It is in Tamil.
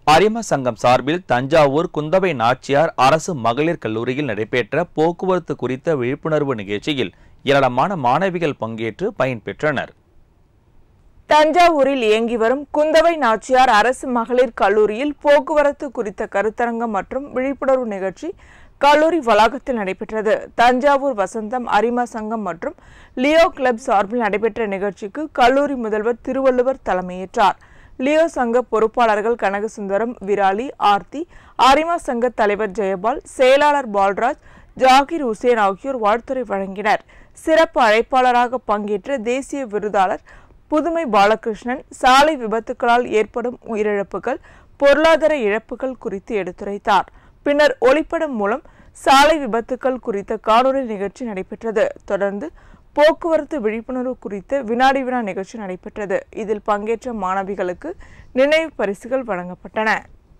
அரிம சங்கம் சார்பில் தஞ்சாவூர் குந்தவை நாச்சியார் அரசு மகளிர் கல்லூரியில் நடைபெற்ற போக்குவரத்து குறித்த விழிப்புணர்வு நிகழ்ச்சியில் ஏராளமான மாணவிகள் பங்கேற்று பயன்பெற்றனர் தஞ்சாவூரில் இயங்கி வரும் குந்தவை நாச்சியார் அரசு மகளிர் கல்லூரியில் போக்குவரத்து குறித்த கருத்தரங்கம் மற்றும் விழிப்புணர்வு நிகழ்ச்சி கல்லூரி வளாகத்தில் நடைபெற்றது தஞ்சாவூர் வசந்தம் அரிமா சங்கம் மற்றும் லியோ கிளப் சார்பில் நடைபெற்ற நிகழ்ச்சிக்கு கல்லூரி முதல்வர் திருவள்ளுவர் தலைமையேற்றார் லியோ சங்க பொறுப்பாளர்கள் கனகசுந்தரம் விராலி ஆர்த்தி அரிமா சங்க தலைவர் ஜெயபால் செயலாளர் பால்ராஜ் ஜாகிர் ஹுசேன் ஆகியோர் வாழ்த்துரை வழங்கினர் சிறப்பு அழைப்பாளராக பங்கேற்ற தேசிய விருதாளர் புதுமை பாலகிருஷ்ணன் சாலை விபத்துகளால் ஏற்படும் உயிரிழப்புகள் பொருளாதார இழப்புகள் குறித்து எடுத்துரைத்தார் பின்னர் ஒளிப்படம் மூலம் சாலை விபத்துக்கள் குறித்த காணொலி நிகழ்ச்சி நடைபெற்றது தொடர்ந்து போக்குவரத்து விழிப்புணர்வு குறித்த வினாடி வினா நிகழ்ச்சி நடைபெற்றது இதில் பங்கேற்ற மாணவிகளுக்கு நினைவு பரிசுகள் வழங்கப்பட்டன